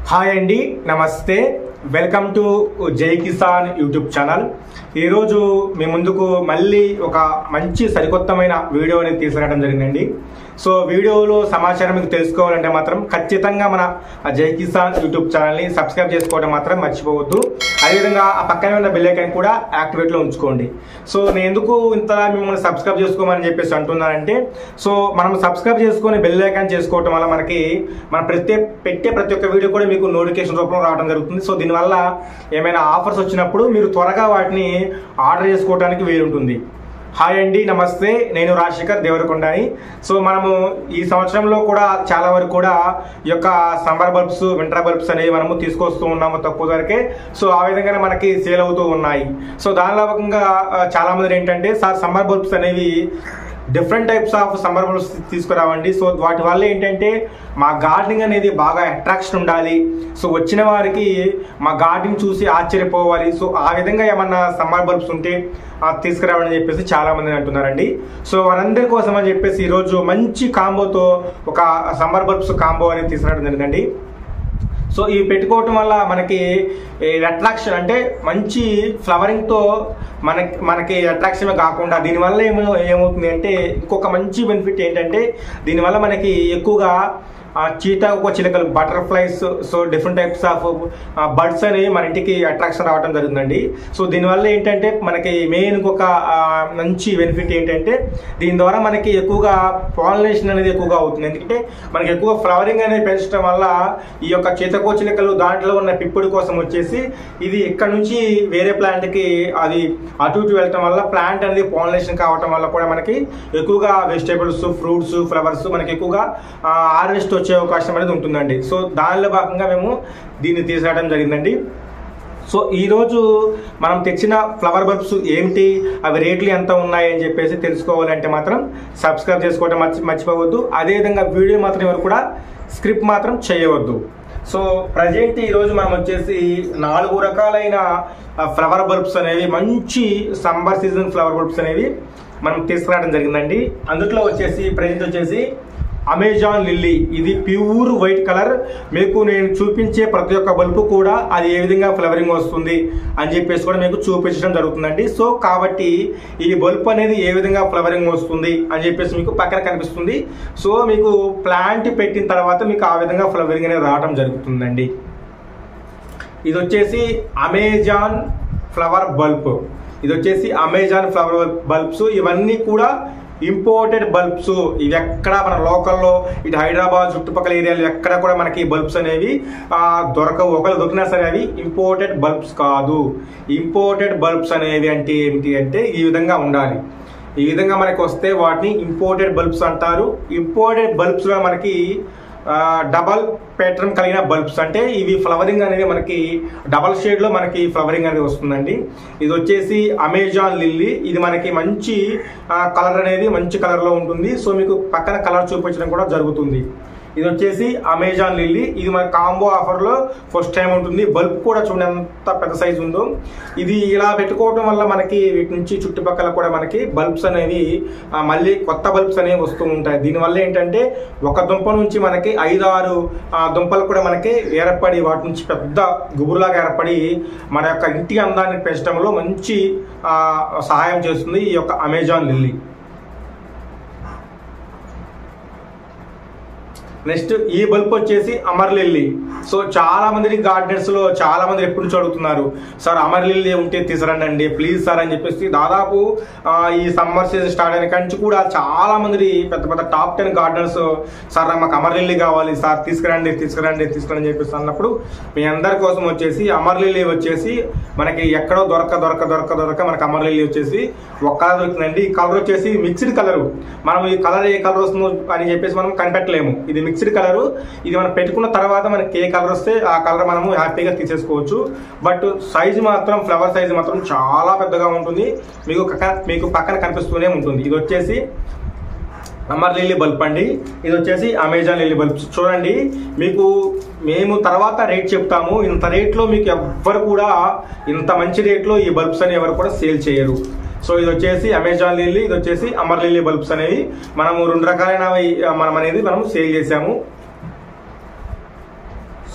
hi అండి నమస్తే welcome to జై కిసాన్ యూట్యూబ్ ఛానల్ ఈరోజు మీ ముందుకు మళ్ళీ ఒక మంచి సరికొత్తమైన వీడియో అనేది తీసుకురావడం జరిగిందండి సో వీడియోలో సమాచారం మీకు తెలుసుకోవాలంటే మాత్రం ఖచ్చితంగా మన జై కిసాన్ యూట్యూబ్ ఛానల్ని సబ్స్క్రైబ్ చేసుకోవడం మాత్రం మర్చిపోవద్దు అదేవిధంగా ఆ పక్కనే ఉన్న బెల్ ఐకాన్ కూడా యాక్టివేట్లో ఉంచుకోండి సో నేను ఎందుకు ఇంత మిమ్మల్ని సబ్స్క్రైబ్ చేసుకోమని చెప్పేసి అంటున్నానంటే సో మనం సబ్స్క్రైబ్ చేసుకొని బెల్ ఐకాన్ చేసుకోవడం వల్ల మనకి మన ప్రతి పెట్టే ప్రతి ఒక్క వీడియో కూడా మీకు నోటిఫికేషన్ రూపంలో రావడం జరుగుతుంది సో దీనివల్ల ఏమైనా ఆఫర్స్ వచ్చినప్పుడు మీరు త్వరగా వాటిని ఆర్డర్ చేసుకోవడానికి వీలుంటుంది హాయ్ అండి నమస్తే నేను రాజశేఖర్ దేవరకొండని సో మనము ఈ సంవత్సరంలో కూడా చాలా వరకు కూడా ఈ యొక్క సమ్మర్ బల్బ్స్ వింటర్ బల్బ్స్ అనేవి మనము తీసుకొస్తూ ఉన్నాము తక్కువ ధరకే సో ఆ విధంగానే మనకి సేల్ అవుతూ ఉన్నాయి సో దానిలో భాగంగా ఆ, చాలా మంది ఏంటంటే సార్ సమ్మర్ బల్బ్స్ అనేవి different types of summer bulbs తీసుకురావండి సో వాటి వల్ల ఏంటంటే మా గార్డెనింగ్ అనేది బాగా అట్రాక్షన్ ఉండాలి సో వచ్చిన వారికి మా గార్డెనింగ్ చూసి ఆశ్చర్యపోవాలి సో ఆ విధంగా ఏమన్నా సమ్మర్ బల్బ్స్ ఉంటే ఆ, తీసుకురావని చెప్పేసి చాలా మంది అంటున్నారండి సో వారందరి కోసం అని చెప్పేసి ఈరోజు మంచి కాంబోతో ఒక సమ్మర్ బల్బ్స్ కాంబో అనేది తీసుకురావడం జరిగిందండి సో ఇవి పెట్టుకోవటం వల్ల మనకి అట్రాక్షన్ అంటే మంచి ఫ్లవరింగ్తో మనకి మనకి అట్రాక్షన్ కాకుండా దీనివల్ల ఏమో ఏమవుతుంది అంటే ఇంకొక మంచి బెనిఫిట్ ఏంటంటే దీనివల్ల మనకి ఎక్కువగా ఆ చీతాకు చిలకలు butterflies so different types of birds అనేవి మన ఇంటికి అట్రాక్షన్ రావడం జరుగుతుందండి సో దీనివల్ల ఏంటంటే మనకి మెయిన్ ఇంకొక ఆ, మంచి బెనిఫిట్ ఏంటంటే దీని ద్వారా మనకి ఎక్కువగా పాలినేషన్ అనేది ఎక్కువగా అవుతుంది ఎందుకంటే మనకి ఎక్కువ ఫ్లవరింగ్ అనేది పెంచడం వల్ల ఈ యొక్క చీతకో చిలకలు దాంట్లో ఉన్న పిప్పుడు కోసం వచ్చేసి ఇది ఇక్కడ నుంచి వేరే plant కి అది అటు ఇటు వెళ్ళటం వల్ల ప్లాంట్ అనేది పాలినేషన్ కావటం వల్ల కూడా మనకి ఎక్కువగా వెజిటేబుల్స్ ఫ్రూట్స్ ఫ్లవర్స్ మనకి ఎక్కువగా హార్వెస్ట్ వచ్చే అవకాశం అనేది ఉంటుందండి సో దానిలో భాగంగా మేము దీన్ని తీసుకురావడం జరిగిందండి సో ఈరోజు మనం తెచ్చిన ఫ్లవర్ బల్బ్స్ ఏమిటి అవి రేట్లు ఎంత ఉన్నాయి అని చెప్పేసి తెలుసుకోవాలంటే మాత్రం సబ్స్క్రైబ్ చేసుకోవడం మర్చి మర్చిపోవద్దు అదేవిధంగా వీడియో మాత్రం ఎవరు కూడా స్క్రిప్ట్ మాత్రం చేయవద్దు సో ప్రజెంట్ ఈరోజు మనం వచ్చేసి నాలుగు రకాలైన ఫ్లవర్ బల్బ్స్ అనేవి మంచి సమ్మర్ సీజన్ ఫ్లవర్ బల్బ్స్ అనేవి మనం తీసుకురావడం జరిగిందండి అందులో వచ్చేసి ప్రజెంట్ వచ్చేసి అమెజాన్ లిల్లీ ఇది ప్యూర్ వైట్ కలర్ మీకు నేను చూపించే ప్రతి ఒక్క బల్బు కూడా అది ఏ విధంగా ఫ్లవరింగ్ వస్తుంది అని చెప్పేసి కూడా మీకు చూపించడం జరుగుతుందండి సో కాబట్టి ఈ బల్బ్ అనేది ఏ విధంగా ఫ్లవరింగ్ వస్తుంది అని చెప్పేసి మీకు పక్కన కనిపిస్తుంది సో మీకు ప్లాంట్ పెట్టిన తర్వాత మీకు ఆ విధంగా ఫ్లవరింగ్ అనేది రావడం జరుగుతుందండి ఇది వచ్చేసి అమెజాన్ ఫ్లవర్ బల్బ్ ఇది వచ్చేసి అమెజాన్ ఫ్లవర్ బల్బ్స్ ఇవన్నీ కూడా ఇంపోర్టెడ్ బల్బ్స్ ఇవి ఎక్కడ మన లోకల్లో ఇటు హైదరాబాద్ చుట్టుపక్కల ఏరియాలో ఎక్కడ కూడా మనకి బల్బ్స్ అనేవి ఆ, దొరకవు ఒకవేళ దొరికినా సరే అవి ఇంపోర్టెడ్ బల్బ్స్ కాదు ఇంపోర్టెడ్ బల్బ్స్ అనేవి అంటే ఏమిటి అంటే ఈ విధంగా ఉండాలి ఈ విధంగా మనకి వస్తే వాటిని ఇంపోర్టెడ్ బల్బ్స్ అంటారు ఇంపోర్టెడ్ బల్బ్స్ లో మనకి ఆ, డబల్ ప్యాటర్న్ కలిగిన బల్బ్స్ అంటే ఇవి ఫ్లవరింగ్ అనేది మనకి డబల్ షేడ్ లో మనకి ఫ్లవరింగ్ అనేది వస్తుందండి ఇది వచ్చేసి అమెజాన్ లిల్లీ ఇది మనకి మంచి కలర్ అనేది మంచి కలర్ లో ఉంటుంది సో మీకు పక్కన కలర్ చూపించడం కూడా జరుగుతుంది ఇది వచ్చేసి అమెజాన్ లిల్లీ ఇది మన కాంబో ఆఫర్ లో ఫస్ట్ టైం ఉంటుంది బల్బ్ కూడా చూడండి ఎంత పెద్ద సైజ్ ఉందో ఇది ఇలా పెట్టుకోవడం వల్ల మనకి వీటి నుంచి చుట్టుపక్కల కూడా మనకి బల్బ్స్ అనేవి ఆ, మళ్ళీ కొత్త బల్బ్స్ అనేవి వస్తూ ఉంటాయి దీనివల్ల ఏంటంటే ఒక దుంప నుంచి మనకి ఐదు ఆరు ఆ, దుంపలు కూడా మనకి ఏర్పడి వాటి నుంచి పెద్ద గుబురులాగా ఏర్పడి మన యొక్క ఇంటి అందాన్ని పెంచడంలో మంచి ఆ, సహాయం చేస్తుంది ఈ యొక్క అమెజాన్ లిల్లీ నెక్స్ట్ ఈ బల్బ్ వచ్చేసి అమర్ లిల్లీ సో చాలా మంది గార్డెనర్స్ లో చాలా మంది ఎప్పుడు నుంచి అడుగుతున్నారు సార్ అమర్ లిల్లీ ఉంటే తీసుకురండి అండి ప్లీజ్ సార్ అని చెప్పేసి దాదాపు ఆ, ఈ సమ్మర్ సీజన్ స్టార్ట్ అయిన కంచి కూడా చాలా మంది పెద్ద పెద్ద టాప్ టెన్ గార్డెనర్స్ సార్ మాకు అమర్ లిల్లీ కావాలి సార్ తీసుకురండి తీసుకురండి తీసుకురండి అని చెప్పేసి అన్నప్పుడు మీ అందరి కోసం వచ్చేసి అమర్ లిల్లీ వచ్చేసి మనకి ఎక్కడో దొరక దొరక దొరక దొరక మనకి అమర్ లిల్లీ వచ్చేసి ఒక కలర్ దొరుకుతుందండి ఈ కలర్ వచ్చేసి మిక్స్డ్ కలర్ మనం ఈ కలర్ ఏ కలర్ వస్తుందో అని చెప్పేసి మనం కనిపెట్టలేము ఇది మిక్స్డ్ కలర్ ఇది మనం పెట్టుకున్న తర్వాత మనకి ఏ కలర్ వస్తే ఆ కలర్ మనము హ్యాపీగా తీసేసుకోవచ్చు బట్ సైజు మాత్రం ఫ్లవర్ సైజు మాత్రం చాలా పెద్దగా ఉంటుంది మీకు పక్కన మీకు పక్కన కనిపిస్తూనే ఉంటుంది ఇది వచ్చేసి అమర్ లిల్లీ బల్బ్ అండి ఇది వచ్చేసి అమెజాన్ లిల్లీ బల్బ్స్ చూడండి మీకు మేము తర్వాత రేట్ చెప్తాము ఇంత రేట్లో మీకు ఎవ్వరు కూడా ఇంత మంచి రేట్లో ఈ బల్బ్స్ అని ఎవరు కూడా సేల్ చేయరు సో ఇది వచ్చేసి అమెజాన్ లిల్లీ ఇది వచ్చేసి అమర్ లిల్లీ బల్బ్స్ అనేవి మనము రెండు రకాలైన మనం అనేది మనం సేల్ చేసాము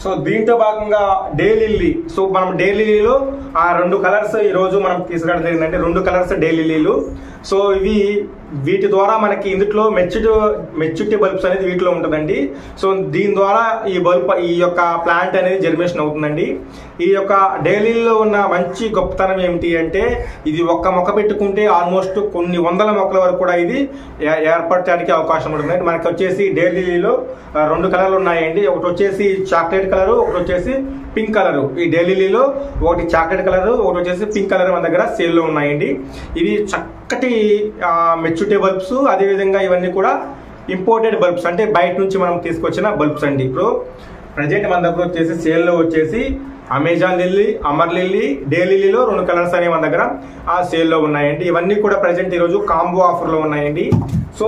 సో దీంట్లో భాగంగా డే లిల్లీ సో మనం డే లిల్లీలో ఆ రెండు కలర్స్ ఈ రోజు మనం తీసుకురావడం జరిగిందంటే రెండు కలర్స్ డే లిల్లీలు సో ఇవి వీటి ద్వారా మనకి ఇందులో మెచ్యూర్ మెచ్యూరిటీ బల్బ్స్ అనేది వీటిలో ఉంటుందండి సో దీని ద్వారా ఈ బల్బ్ ఈ యొక్క ప్లాంట్ అనేది జర్మినేషన్ అవుతుందండి ఈ యొక్క డైలీలో ఉన్న మంచి గొప్పతనం ఏమిటి అంటే ఇది ఒక్క మొక్క పెట్టుకుంటే ఆల్మోస్ట్ కొన్ని వందల మొక్కల వరకు కూడా ఇది ఏ- ఏర్పడటానికి అవకాశం ఉంటుంది మనకి వచ్చేసి డైలీలో రెండు కలర్లు ఉన్నాయండి ఒకటి వచ్చేసి చాక్లెట్ కలర్ ఒకటి వచ్చేసి పింక్ కలర్ ఈ డైలీలో ఒకటి చాక్లెట్ కలర్ ఒకటి వచ్చేసి పింక్ కలర్ మన దగ్గర సేల్లో ఉన్నాయండి ఇవి చక్కటి మెచ్యూరిటీ బల్బ్స్ అదేవిధంగా ఇవన్నీ కూడా ఇంపోర్టెడ్ బల్బ్స్ అంటే బయట నుంచి మనం తీసుకొచ్చిన బల్బ్స్ అండి ఇప్పుడు ప్రజెంట్ మన దగ్గర వచ్చేసి సేల్లో వచ్చేసి Amazon lily amaryllis day లిల్లీలో రెండు కలర్స్ అనేవి మన దగ్గర ఆ సేల్లో ఉన్నాయండి ఇవన్నీ కూడా ప్రజెంట్ ఈరోజు కాంబో ఆఫర్లో ఉన్నాయండి సో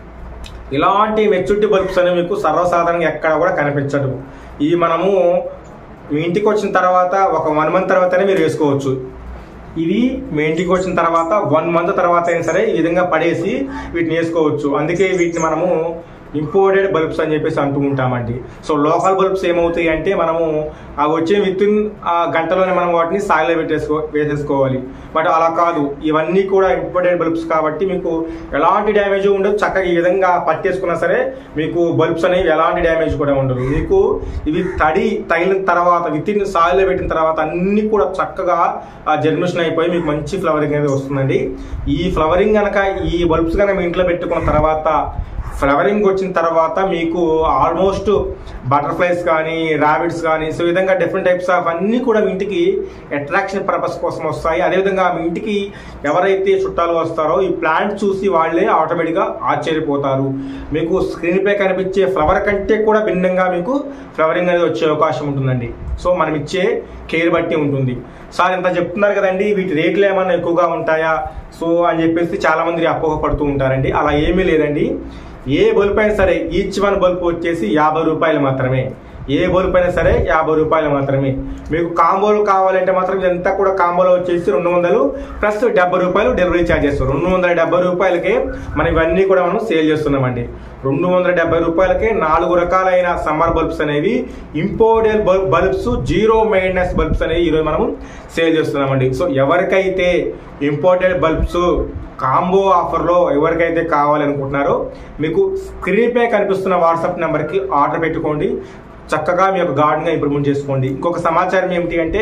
ఇలాంటి మెచ్యూరిటీ బల్బ్స్ అనేవి మీకు సర్వసాధారణంగా ఎక్కడ కూడా కనిపించదు ఈ మనము మీ ఇంటికి వచ్చిన తర్వాత ఒక వన్ మంత్ తర్వాతనే మీరు వేసుకోవచ్చు ఇవి మీ ఇంటికి వచ్చిన తర్వాత వన్ మంత్ తర్వాత అయినా సరే ఈ విధంగా పడేసి వీటిని వేసుకోవచ్చు అందుకే వీటిని మనము ఇంపోర్టెడ్ బల్బ్స్ అని చెప్పేసి అంటూ ఉంటామండి సో లోకల్ బల్బ్స్ ఏమవుతాయి అంటే మనము అవి వచ్చే విత్ ఇన్ ఆ గంటలోనే మనం వాటిని సాయిలో పెట్టేసుకో వేసేసుకోవాలి బట్ అలా కాదు ఇవన్నీ కూడా ఇంపోర్టెడ్ బల్బ్స్ కాబట్టి మీకు ఎలాంటి డ్యామేజ్ ఉండదు చక్కగా ఈ విధంగా పట్టేసుకున్నా సరే మీకు బల్బ్స్ అనేవి ఎలాంటి డ్యామేజ్ కూడా ఉండదు మీకు ఇవి తడి తగిలిన తర్వాత విత్ ఇన్ సాయిల్లో పెట్టిన తర్వాత అన్ని కూడా చక్కగా జర్మినేషన్ అయిపోయి మీకు మంచి ఫ్లవరింగ్ అనేది వస్తుందండి ఈ ఫ్లవరింగ్ కనుక ఈ బల్బ్స్ కనుక మీ ఇంట్లో పెట్టుకున్న తర్వాత ఫ్లవరింగ్ వచ్చిన తర్వాత మీకు ఆల్మోస్ట్ బటర్ఫ్లైస్ కానీ ర్యాబిట్స్ కానీ సో ఈ విధంగా డిఫరెంట్ టైప్స్ ఆఫ్ అన్నీ కూడా మీ ఇంటికి అట్రాక్షన్ పర్పస్ కోసం వస్తాయి అదేవిధంగా మీ ఇంటికి ఎవరైతే చుట్టాలు వస్తారో ఈ ప్లాంట్ చూసి వాళ్ళే ఆటోమేటిక్గా ఆశ్చర్యపోతారు మీకు స్క్రీన్ పై కనిపించే ఫ్లవర్ కంటే కూడా భిన్నంగా మీకు ఫ్లవరింగ్ అనేది వచ్చే అవకాశం ఉంటుందండి సో మనం ఇచ్చే కేర్ బట్టి ఉంటుంది సార్ ఇంత చెప్తున్నారు కదండి వీటి రేట్లు ఏమన్నా ఎక్కువగా ఉంటాయా సో అని చెప్పేసి చాలా మంది అపోహ పడుతూ ఉంటారండి అలా ఏమీ లేదండి ఏ బల్బ్ అయినా సరే ఈచ్ వన్ బల్బ్ వచ్చేసి యాభై రూపాయలు మాత్రమే ఏ బల్బ్ అయినా సరే యాభై రూపాయలు మాత్రమే మీకు కాంబోలు కావాలంటే మాత్రం ఇదంతా కూడా కాంబోలో వచ్చేసి రెండు వందలు ప్లస్ డెబ్బై రూపాయలు డెలివరీ ఛార్జెస్ రెండు వందల డెబ్బై రూపాయలకే మనం ఇవన్నీ కూడా మనం సేల్ చేస్తున్నామండి రెండు వందల డెబ్బై రూపాయలకే నాలుగు రకాలైన సమ్మర్ బల్బ్స్ అనేవి imported bulb bulbs zero maintenance bulbs అనేవి ఈరోజు మనం సేల్ చేస్తున్నామండి సో ఎవరికైతే ఇంపోర్టెడ్ బల్బ్స్ కాంబో ఆఫర్లో ఎవరికైతే కావాలనుకుంటున్నారో మీకు స్క్రీన్ పై కనిపిస్తున్న వాట్సాప్ నెంబర్కి ఆర్డర్ పెట్టుకోండి చక్కగా మీ యొక్క గార్డెన్గా ఇంప్రూవ్మెంట్ చేసుకోండి ఇంకొక సమాచారం ఏమిటి అంటే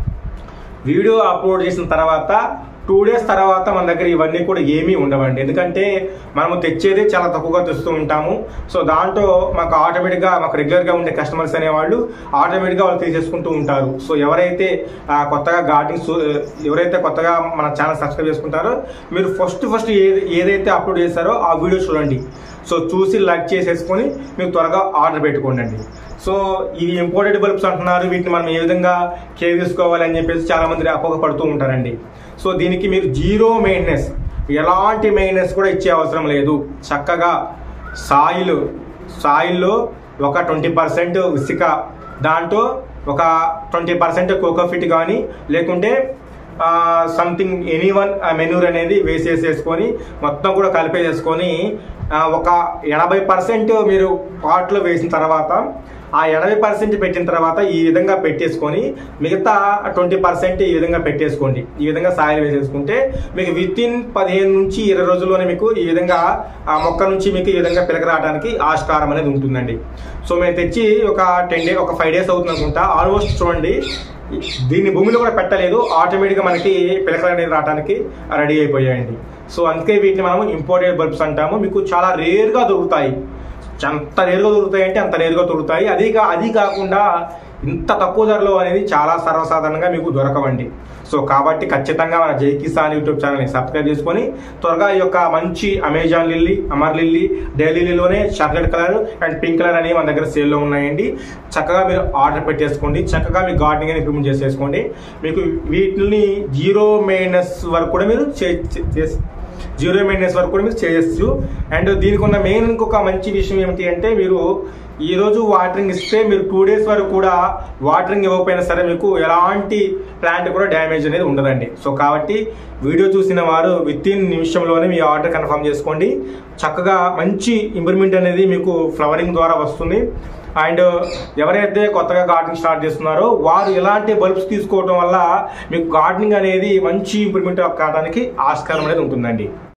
వీడియో అప్లోడ్ చేసిన తర్వాత టూ డేస్ తర్వాత మన దగ్గర ఇవన్నీ కూడా ఏమీ ఉండవండి ఎందుకంటే మనము తెచ్చేది చాలా తక్కువగా తెస్తూ ఉంటాము సో దాంట్లో మాకు ఆటోమేటిక్గా మాకు రెగ్యులర్గా ఉండే కస్టమర్స్ అనేవాళ్ళు ఆటోమేటిక్గా వాళ్ళు తీసేసుకుంటూ ఉంటారు సో ఎవరైతే ఆ, కొత్తగా గార్డెన్స్ ఎవరైతే కొత్తగా మన ఛానల్ సబ్స్క్రైబ్ చేసుకుంటారో మీరు ఫస్ట్ ఫస్ట్ ఏది ఏదైతే అప్లోడ్ చేశారో ఆ వీడియో చూడండి సో చూసి లైక్ చేసేసుకొని మీరు త్వరగా ఆర్డర్ పెట్టుకోండి సో ఇవి ఇంపోర్టెడ్ బల్బ్స్ అంటున్నారు వీటిని మనం ఏ విధంగా కేర్ తీసుకోవాలి అని చెప్పేసి చాలా మంది అపోహ పడుతూ ఉంటారండి సో దీనికి మీరు జీరో మెయింటెనెన్స్ ఎలాంటి మెయింటెనెన్స్ కూడా ఇచ్చే అవసరం లేదు చక్కగా సాయిల్ సాయిల్లో ఒక ట్వంటీ పర్సెంట్ ఇసుక దాంట్లో ఒక ట్వంటీ పర్సెంట్ కోకోఫిట్ కానీ లేకుంటే సంథింగ్ ఎనీ వన్ మెనూర్ అనేది వేసేసేసుకొని మొత్తం కూడా కలిపేసేసుకొని ఆ, ఒక ఎనభై పర్సెంట్ మీరు పాట్లో వేసిన తర్వాత ఆ ఎనభై పర్సెంట్ పెట్టిన తర్వాత ఈ విధంగా పెట్టేసుకొని మిగతా ట్వంటీ పర్సెంట్ ఈ విధంగా పెట్టేసుకోండి ఈ విధంగా సాయిల్ వేసేసుకుంటే మీకు విత్ ఇన్ పదిహేను నుంచి ఇరవై రోజుల్లోనే మీకు ఈ విధంగా ఆ మొక్క నుంచి మీకు ఈ విధంగా పిలక రావడానికి ఆస్కారం అనేది ఉంటుందండి సో మేము తెచ్చి ఒక టెన్ డే ఒక ఫైవ్ డేస్ అవుతుంది అనుకుంటా ఆల్మోస్ట్ చూడండి దీన్ని భూమిలో కూడా పెట్టలేదు ఆటోమేటిక్గా మనకి పిలకలు అనేది రావడానికి రెడీ అయిపోయాయండి సో అందుకే వీటిని మనం ఇంపోర్టెడ్ బల్బ్స్ అంటాము మీకు చాలా రేర్గా దొరుకుతాయి ఎంత రేరుగా దొరుకుతాయి అంటే అంత రేరుగా దొరుకుతాయి అది కా అది కాకుండా ఇంత తక్కువ ధరలో అనేది చాలా సర్వసాధారణంగా మీకు దొరకవండి సో కాబట్టి ఖచ్చితంగా మన జై కిసాన్ యూట్యూబ్ ఛానల్ని సబ్స్క్రైబ్ చేసుకొని త్వరగా ఈ యొక్క మంచి Amazon lily amaryllis day లిల్లీలోనే chocolate colour and pink colour అనేవి మన దగ్గర సేల్లో ఉన్నాయండి చక్కగా మీరు ఆర్డర్ పెట్టేసుకోండి చక్కగా మీ గార్డెనింగ్ ఇంప్రూవ్మెంట్ చేసేసుకోండి మీకు వీటిని జీరో మెయింటెనెన్స్ వరకు కూడా మీరు చే చే- చేసి జీరో మెయింటెనెన్స్ వరకు కూడా మీరు చేయొచ్చు అండ్ దీనికి ఉన్న మెయిన్ ఇంకొక మంచి విషయం ఏమిటి అంటే మీరు ఈ రోజు వాటరింగ్ ఇస్తే మీరు టూ డేస్ వరకు కూడా వాటరింగ్ ఇవ్వకపోయినా సరే మీకు ఎలాంటి ప్లాంట్ కూడా డ్యామేజ్ అనేది ఉండదండి సో కాబట్టి వీడియో చూసిన వారు విత్ ఇన్ నిమిషంలోనే మీ ఆర్డర్ కన్ఫర్మ్ చేసుకోండి చక్కగా మంచి ఇంప్రూవ్మెంట్ అనేది మీకు ఫ్లవరింగ్ ద్వారా వస్తుంది అండ్ ఎవరైతే కొత్తగా గార్డెనింగ్ స్టార్ట్ చేస్తున్నారో వారు ఎలాంటి బల్బ్స్ తీసుకోవడం వల్ల మీకు గార్డెనింగ్ అనేది మంచి ఇంప్రూవ్మెంట్ కావడానికి ఆస్కారం అనేది ఉంటుందండి